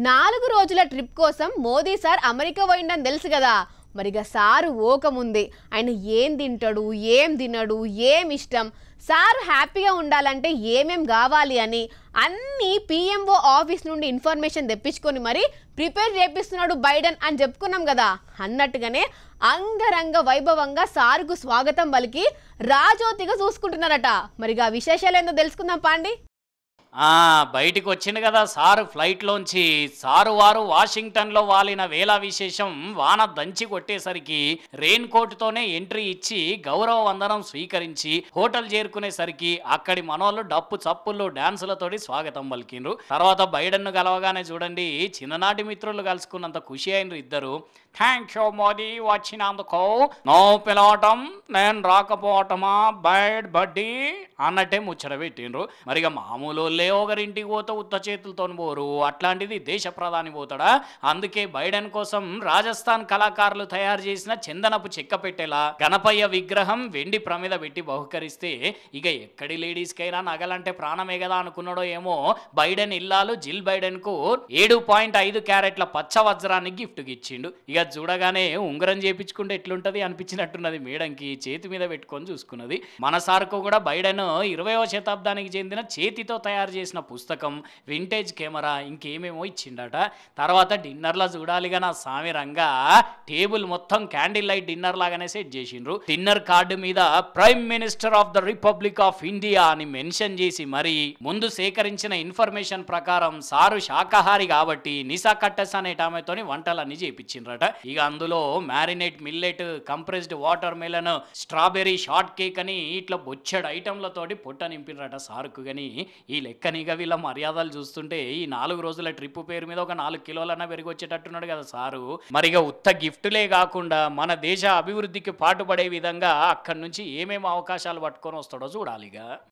నాలుగు రోజుల ట్రిప్ కోసం మోదీ సార్ అమెరికా పోయిండని తెలుసు కదా మరిగా సారు ఓకముంది ఆయన ఏం తింటాడు ఏం తినడు ఏం ఇష్టం సార్ హ్యాపీగా ఉండాలంటే ఏమేం కావాలి అని అన్నీ పిఎంఓ ఆఫీస్ నుండి ఇన్ఫర్మేషన్ తెప్పించుకొని మరి ప్రిపేర్ చేపిస్తున్నాడు బైడెన్ అని చెప్పుకున్నాం కదా అన్నట్టుగానే అంగరంగ వైభవంగా సారుకు స్వాగతం పలికి రాజోతిగా చూసుకుంటున్నారట మరిగా విశేషాలు ఏందో తెలుసుకుందాం పాండి ఆ బయటికి వచ్చింది కదా సారు ఫ్లైట్లోంచి సారు వారు వాషింగ్టన్లో వాలిన వేళ విశేషం వాన దంచి కొట్టేసరికి రెయిన్ కోట్తోనే ఎంట్రీ ఇచ్చి గౌరవ వందనం స్వీకరించి హోటల్ చేరుకునేసరికి అక్కడి మనోళ్ళు డప్పు చప్పుళ్ళు డాన్సులతోటి స్వాగతం పలికిండ్రు తర్వాత బైడెన్ను కలవగానే చూడండి చిన్ననాటి మిత్రులు కలుసుకున్నంత ఖుషి అయినరు ఇద్దరు థ్యాంక్ యూ మోదీ వచ్చినందుకు నో పిలవటం నేను రాకపోవటమా బైడ్ బడ్డీ అన్నట్టే ముచ్చట పెట్టిండ్రు మరిగా మామూలు వాళ్ళే ఒకరింటికి పోతే ఉత్త చేతులతో పోరు అట్లాంటిది దేశ ప్రధాని పోతాడా అందుకే బైడెన్ కోసం రాజస్థాన్ కళాకారులు తయారు చేసిన చందనపు చెక్క పెట్టేలా గణపయ్య విగ్రహం వెండి ప్రమిద పెట్టి బహుకరిస్తే ఇక ఎక్కడి లేడీస్కైనా నగలంటే ప్రాణమే కదా అనుకున్నాడో ఏమో బైడెన్ ఇల్లాలు జిల్ బైడెన్ కు ఏడు పాయింట్ ఐదు క్యారెట్ల పచ్చ వజ్రాన్ని గిఫ్ట్ ఇచ్చిండు ఇక చూడగానే ఉంగరం చేపించుకుంటే ఎట్లుంటది అనిపించినట్టున్నది మేడంకి చేతి మీద పెట్టుకొని చూసుకున్నది మన సార్కు కూడా బైడెన్ ఇరవయవ శతాబ్దానికి చెందిన చేతితో తయారు చేసిన పుస్తకం వింటేజ్ కెమెరా ఇంకేమేమో ఇచ్చిండట తర్వాత డిన్నర్లో చూడాలిగా నా సామి రంగా టేబుల్ మొత్తం క్యాండిల్ లైట్ డిన్నర్ లాగానే సెట్ చేసిండ్రు డిన్నర్ కార్డు మీద prime minister of the republic of India అని మెన్షన్ చేసి మరి ముందు సేకరించిన ఇన్ఫర్మేషన్ ప్రకారం సారు శాకాహారి కాబట్టి నిసా కట్టస్ అనే ఆమెతోని వంటలన్నీ చేపించిండ్రట ఇక అందులో marinate millet compressed watermelon strawberry shortcake అని ఇట్లా బొచ్చడు ఐటమ్లతోటి పొట్ట నింపినరట సారుకు గని ఈ లెక్కనిగా వీళ్ళ మర్యాదలు చూస్తుంటే ఈ నాలుగు రోజుల ట్రిప్ పేరు మీద ఒక నాలుగు కిలోలన్నా పెరిగి వచ్చేటట్టున్నాడు కదా సారు మరిగా ఉత్త గిఫ్టులే కాకుండా మన దేశ అభివృద్ధికి పాటుపడే విధంగా అక్కడి నుంచి ఏమేమి అవకాశాలు పట్టుకొని వస్తాడో చూడాలిగా